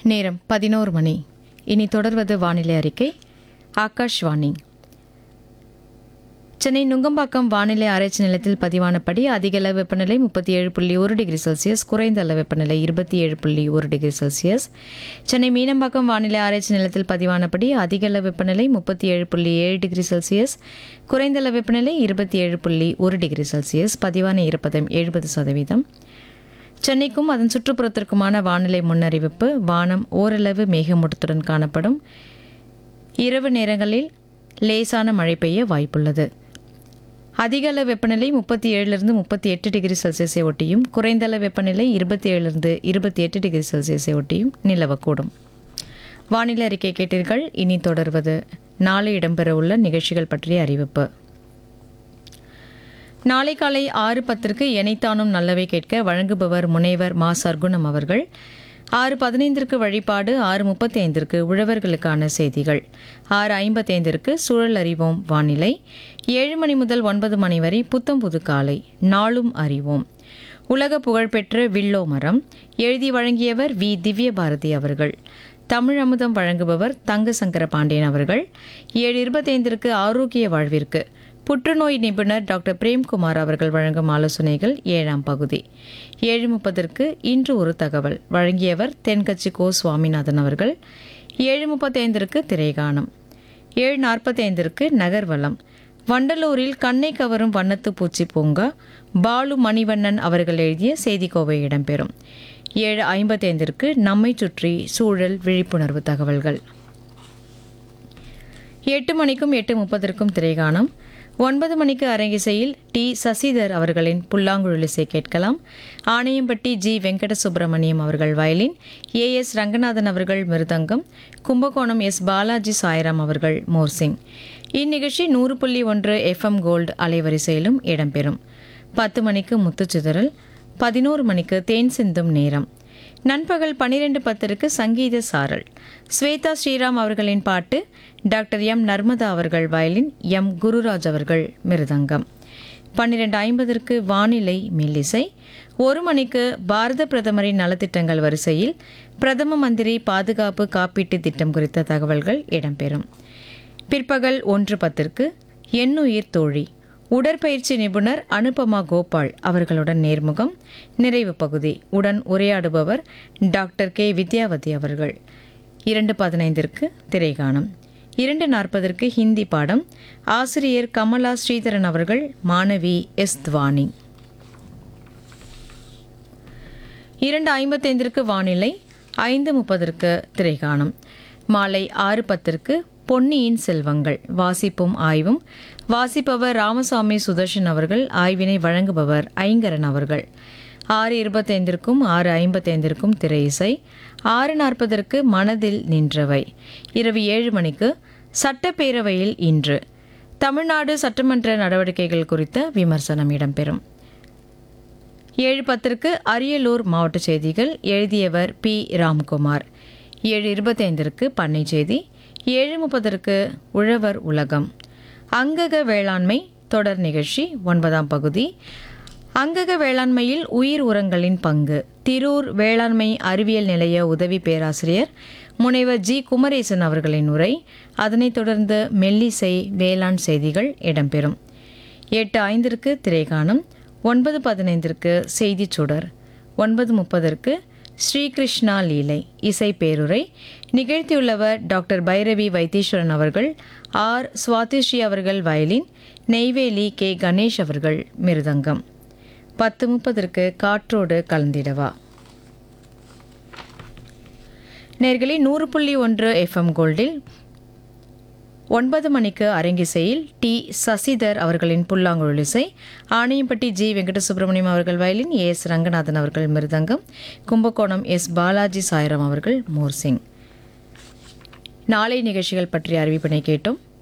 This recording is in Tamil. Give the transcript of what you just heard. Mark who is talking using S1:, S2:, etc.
S1: நேரம் பதினோரு மணி இனி தொடர்வது வானிலை அறிக்கை ஆகாஷ்வாணி சென்னை நுங்கம்பாக்கம் வானிலை ஆராய்ச்சி நிலையத்தில் பதிவானபடி அதிக அளவு வெப்பநிலை முப்பத்தி ஏழு புள்ளி ஒரு டிகிரி செல்சியஸ் குறைந்த அளவு வெப்பநிலை இருபத்தி ஏழு புள்ளி ஒரு டிகிரி செல்சியஸ் சென்னை மீனம்பாக்கம் வானிலை ஆராய்ச்சி நிலையத்தில் பதிவானபடி அதிக அளவு வெப்பநிலை முப்பத்தி ஏழு புள்ளி ஏழு டிகிரி செல்சியஸ் குறைந்த அளவு வெப்பநிலை இருபத்தி ஏழு புள்ளி ஒரு டிகிரி செல்சியஸ் பதிவான ஈரப்பதம் எழுபது சதவீதம் சென்னைக்கும் அதன் சுற்றுப்புறத்திற்குமான வானிலை முன்னறிவிப்பு வானம் ஓரளவு மேகமூட்டத்துடன் காணப்படும் இரவு நேரங்களில் லேசான மழை பெய்ய வாய்ப்புள்ளது அதிக அளவு வெப்பநிலை முப்பத்தி ஏழிலிருந்து முப்பத்தி எட்டு டிகிரி செல்சியஸை ஒட்டியும் குறைந்த அளவு வெப்பநிலை இருபத்தி ஏழிலிருந்து இருபத்தி எட்டு டிகிரி செல்சியஸை ஒட்டியும் நிலவக்கூடும் வானிலை அறிக்கை கேட்டீர்கள் இனி தொடர்வது நாளை இடம்பெறவுள்ள நிகழ்ச்சிகள் பற்றிய அறிவிப்பு நாளை காலை ஆறு பத்திற்கு எனைத்தானும் நல்லவை கேட்க வழங்குபவர் முனைவர் மா சர்க்குணம் அவர்கள் ஆறு பதினைந்திற்கு வழிபாடு ஆறு முப்பத்தி ஐந்திற்கு உழவர்களுக்கான செய்திகள் ஆறு ஐம்பத்தைந்திற்கு சூழல் அறிவோம் வானிலை ஏழு மணி முதல் ஒன்பது மணி வரை புத்தம் புது காலை நாளும் அறிவோம் உலக புகழ்பெற்ற வில்லோ மரம் எழுதி வழங்கியவர் வி திவ்ய பாரதி அவர்கள் தமிழ் அமுதம் வழங்குபவர் தங்கசங்கர பாண்டியன் அவர்கள் ஏழு இருபத்தைந்திற்கு ஆரோக்கிய வாழ்விற்கு புற்றுநோய் நிபுணர் டாக்டர் பிரேம்குமார் அவர்கள் வழங்கும் ஆலோசனைகள் ஏழாம் பகுதி ஏழு முப்பதற்கு இன்று ஒரு தகவல் வழங்கியவர் தென்கட்சி கோ சுவாமிநாதன் அவர்கள் ஏழு முப்பத்தைந்திற்கு திரைகானம் ஏழு நாற்பத்தைந்திற்கு நகர்வலம் வண்டலூரில் கண்ணை கவரும் வண்ணத்து பூச்சி பூங்கா பாலு மணிவண்ணன் அவர்கள் எழுதிய செய்திக்கோவை இடம்பெறும் ஏழு ஐம்பத்தைந்திற்கு நம்மை சுற்றி சூழல் விழிப்புணர்வு தகவல்கள் எட்டு மணிக்கும் எட்டு முப்பதற்கும் திரைகாணம் ஒன்பது மணிக்கு அரங்கிசையில் டி சசிதர் அவர்களின் புல்லாங்குழல் இசை கேட்கலாம் ஆணையம்பட்டி ஜி வெங்கட சுப்பிரமணியம் அவர்கள் வயலின் ஏ எஸ் ரங்கநாதன் அவர்கள் மிருதங்கம் கும்பகோணம் எஸ் பாலாஜி சாய்ராம் அவர்கள் மோர்சிங் இந்நிகழ்ச்சி நூறு புள்ளி ஒன்று எஃப்எம் கோல்டு அலைவரிசையிலும் இடம்பெறும் பத்து மணிக்கு முத்துச்சிதறல் பதினோரு மணிக்கு தேன் சிந்தும் நேரம் நண்பகல் பன்னிரெண்டு பத்திற்கு சங்கீத சாரல் ஸ்வேதா ஸ்ரீராம் அவர்களின் பாட்டு டாக்டர் எம் நர்மதா அவர்கள் வயலின் எம் குருராஜ் அவர்கள் மிருதங்கம் பன்னிரெண்டு ஐம்பதற்கு வானிலை மெல்லிசை ஒரு மணிக்கு பாரத பிரதமரின் நலத்திட்டங்கள் வரிசையில் பிரதம மந்திரி பாதுகாப்பு காப்பீட்டு திட்டம் குறித்த தகவல்கள் இடம்பெறும் பிற்பகல் ஒன்று பத்திற்கு எண்ணுயிர் தோழி உடற்பயிற்சி நிபுணர் அனுபமா கோபால் அவர்களுடன் நேர்முகம் நிறைவு பகுதி உடன் உரையாடுபவர் டாக்டர் கே வித்யாவதி அவர்கள் இரண்டு பதினைந்திற்கு திரைகாணம் இரண்டு நாற்பதற்கு ஹிந்தி பாடம் ஆசிரியர் கமலா ஸ்ரீதரன் அவர்கள் மாணவி எஸ் துவானி இரண்டு ஐம்பத்தைந்திற்கு வானிலை ஐந்து முப்பதற்கு திரைகாணம் மாலை ஆறு பத்திற்கு பொன்னியின் செல்வங்கள் வாசிப்பும் ஆய்வும் வாசிப்பவர் ராமசாமி சுதர்ஷன் அவர்கள் ஆய்வினை வழங்குபவர் ஐங்கரன் அவர்கள் ஆறு இருபத்தைந்திற்கும் ஆறு ஐம்பத்தைந்திற்கும் திரை இசை ஆறு நாற்பதற்கு மனதில் நின்றவை இரவு ஏழு மணிக்கு சட்டப்பேரவையில் இன்று தமிழ்நாடு சட்டமன்ற நடவடிக்கைகள் குறித்த விமர்சனம் இடம்பெறும் ஏழு பத்திற்கு அரியலூர் மாவட்ட செய்திகள் எழுதியவர் பி ராம்குமார் ஏழு இருபத்தைந்திற்கு பண்ணை செய்தி ஏழு முப்பதற்கு உழவர் உலகம் அங்கக வேளாண்மை தொடர் நிகழ்ச்சி ஒன்பதாம் பகுதி அங்கக வேளாண்மையில் உயிர் உரங்களின் பங்கு திரூர் வேளாண்மை அறிவியல் நிலைய உதவி பேராசிரியர் முனைவர் ஜி குமரேசன் அவர்களின் உரை அதனைத் தொடர்ந்து மெல்லிசை வேளாண் செய்திகள் இடம்பெறும் எட்டு ஐந்திற்கு திரைகாணம் ஒன்பது பதினைந்திற்கு செய்திச் சுடர் ஒன்பது முப்பதற்கு ஸ்ரீகிருஷ்ணா லீலை இசை பேருரை நிகழ்த்தியுள்ளவர் டாக்டர் பைரவி வைத்தீஸ்வரன் அவர்கள் ஆர் சுவாதிஸ்ரீ அவர்கள் வயலின் நெய்வேலி கே கணேஷ் அவர்கள் மிருதங்கம் பத்து முப்பதற்கு காற்றோடு கலந்திடவா நேர்களே நூறு புள்ளி ஒன்று எஃப்எம் கோல்டில் ஒன்பது மணிக்கு அரங்கிசையில் டி சசிதர் அவர்களின் புல்லாங்குழல் இசை ஆணையம்பட்டி ஜி வெங்கட சுப்பிரமணியம் அவர்கள் வயலின் ஏ எஸ் ரங்கநாதன் அவர்கள் மிருதங்கம் கும்பகோணம் எஸ் பாலாஜி சாய்ராம் அவர்கள் மோர்சிங் நாளை நிகழ்ச்சிகள் பற்றிய அறிவிப்பினை கேட்டோம்